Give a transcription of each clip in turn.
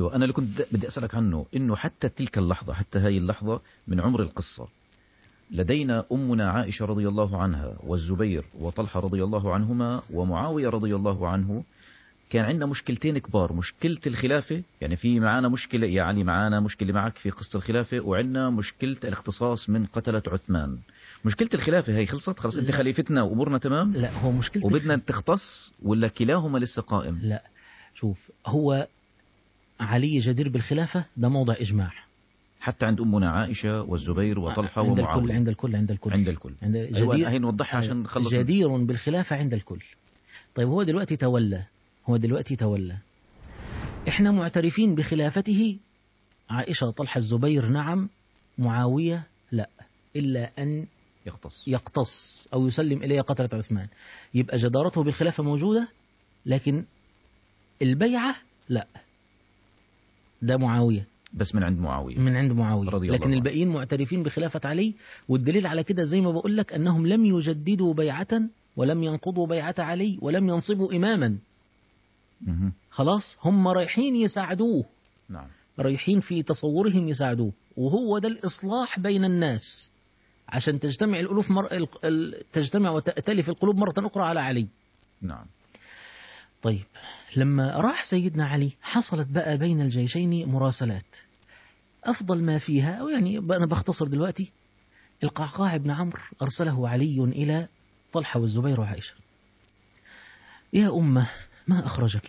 أيوة أنا اللي كنت بدي أسألك عنه إنه حتى تلك اللحظة حتى هاي اللحظة من عمر القصة لدينا أمنا عائشة رضي الله عنها والزبير وطلحة رضي الله عنهما ومعاوية رضي الله عنه كان عندنا مشكلتين كبار مشكلة الخلافة يعني في معانا مشكلة يا علي معانا مشكلة معك في قصة الخلافة وعندنا مشكلة الاختصاص من قتلة عثمان مشكلة الخلافة هي خلصت خلص انت لا. خليفتنا وامورنا تمام لا هو مشكلة وبدنا تختص ولا كلاهما لسه قائم لا شوف هو علي جدير بالخلافة ده موضع إجماع حتى عند أمنا عائشة والزبير وطلحة عند الكل ومعاوية عند الكل عند الكل عند الكل عند أيوة جدير هي نوضحها عشان نخلص جدير بالخلافة عند الكل طيب هو دلوقتي تولى هو دلوقتي تولى احنا معترفين بخلافته عائشة طلحة الزبير نعم معاوية لا إلا أن يختص يقتص أو يسلم إليه قتلة عثمان يبقى جدارته بالخلافة موجودة لكن البيعة لا ده معاوية بس من عند معاوية من عند معاوية رضي الله لكن عنه. الباقيين معترفين بخلافة علي والدليل على كده زي ما بقول لك أنهم لم يجددوا بيعة ولم ينقضوا بيعة علي ولم ينصبوا إماما مهم. خلاص هم رايحين يساعدوه نعم رايحين في تصورهم يساعدوه وهو ده الإصلاح بين الناس عشان تجتمع الألوف مر... ال... ال... تجتمع وتأتلف القلوب مرة أخرى على علي نعم طيب لما راح سيدنا علي حصلت بقى بين الجيشين مراسلات أفضل ما فيها أو يعني أنا بختصر دلوقتي القعقاع بن عمرو أرسله علي إلى طلحة والزبير وعائشة يا أمة ما أخرجك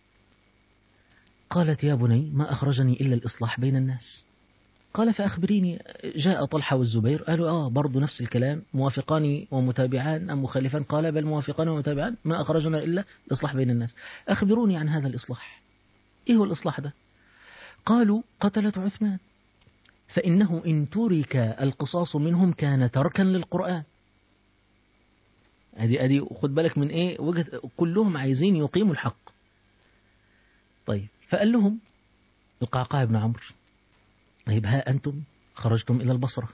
قالت يا بني ما أخرجني إلا الإصلاح بين الناس قال فأخبريني جاء طلحة والزبير قالوا آه برضو نفس الكلام موافقان ومتابعان أم مخالفان قال بل موافقان ومتابعان ما أخرجنا إلا الإصلاح بين الناس أخبروني عن هذا الإصلاح إيه هو الإصلاح ده قالوا قتلة عثمان فإنه إن ترك القصاص منهم كان تركا للقرآن ادي ادي خد بالك من ايه وجهه كلهم عايزين يقيموا الحق طيب فقال لهم القعقاع بن عمرو طيب ها انتم خرجتم الى البصره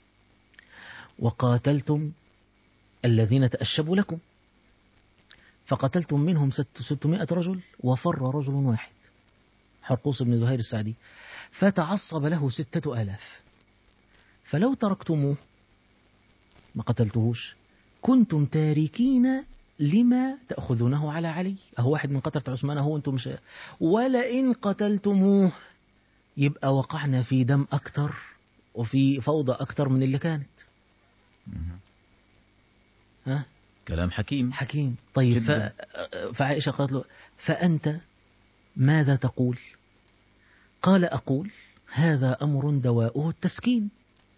وقاتلتم الذين تأشبوا لكم فقتلتم منهم ست ستمائة رجل وفر رجل واحد حرقوس بن زهير السعدي فتعصب له ستة آلاف فلو تركتموه ما قتلتهوش كنتم تاركين لما تأخذونه على علي أهو واحد من قتلة عثمان أهو أنتم مش ولئن قتلتموه يبقى وقعنا في دم أكتر وفي فوضى أكتر من اللي كانت مهم. ها كلام حكيم حكيم طيب ف... جداً. فعائشة قالت له فأنت ماذا تقول قال أقول هذا أمر دواؤه التسكين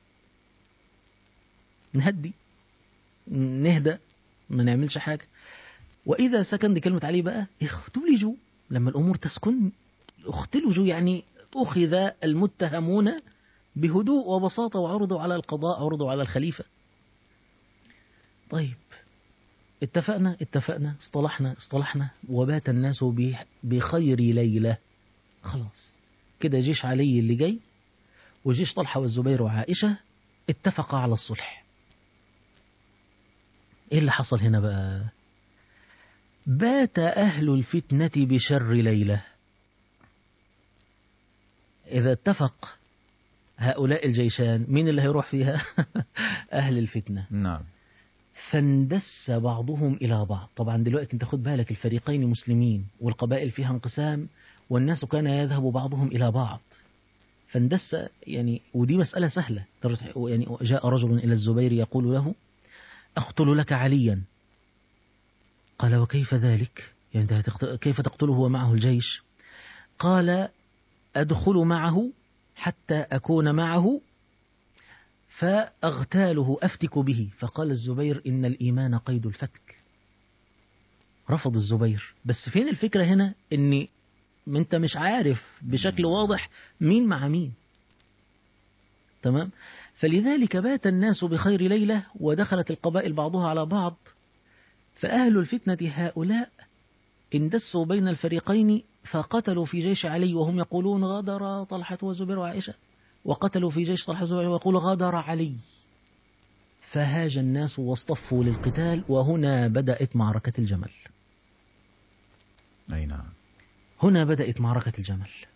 نهدي نهدى ما نعملش حاجة وإذا سكن دي كلمة عليه بقى اختلجوا لما الأمور تسكن اختلجوا يعني أخذ المتهمون بهدوء وبساطة وعرضوا على القضاء عرضوا على الخليفة طيب اتفقنا اتفقنا اصطلحنا اصطلحنا وبات الناس ب- بخير ليلة خلاص كده جيش علي اللي جاي وجيش طلحة والزبير وعائشة اتفقا على الصلح ايه اللي حصل هنا بقى بات أهل الفتنة بشر ليلة إذا اتفق هؤلاء الجيشان مين اللي هيروح فيها أهل الفتنة نعم فاندس بعضهم إلى بعض طبعا دلوقتي انت خد بالك الفريقين مسلمين والقبائل فيها انقسام والناس كان يذهب بعضهم إلى بعض فاندس يعني ودي مسألة سهلة ترجع- يعني جاء رجل إلى الزبير يقول له أقتل لك عليا قال وكيف ذلك يعني أنت هتقت- كيف تقتله ومعه الجيش قال أدخل معه حتى أكون معه فأغتاله أفتك به فقال الزبير إن الإيمان قيد الفتك رفض الزبير بس فين الفكرة هنا إن أنت مش عارف بشكل واضح مين مع مين تمام فلذلك بات الناس بخير ليلة ودخلت القبائل بعضها على بعض فأهل الفتنة هؤلاء اندسوا بين الفريقين فقتلوا في جيش علي وهم يقولون غدر طلحة وزبير وعائشة وقتلوا في جيش طلحة وزبير ويقول غدر علي فهاج الناس واصطفوا للقتال وهنا بدأت معركة الجمل أي نعم هنا بدأت معركة الجمل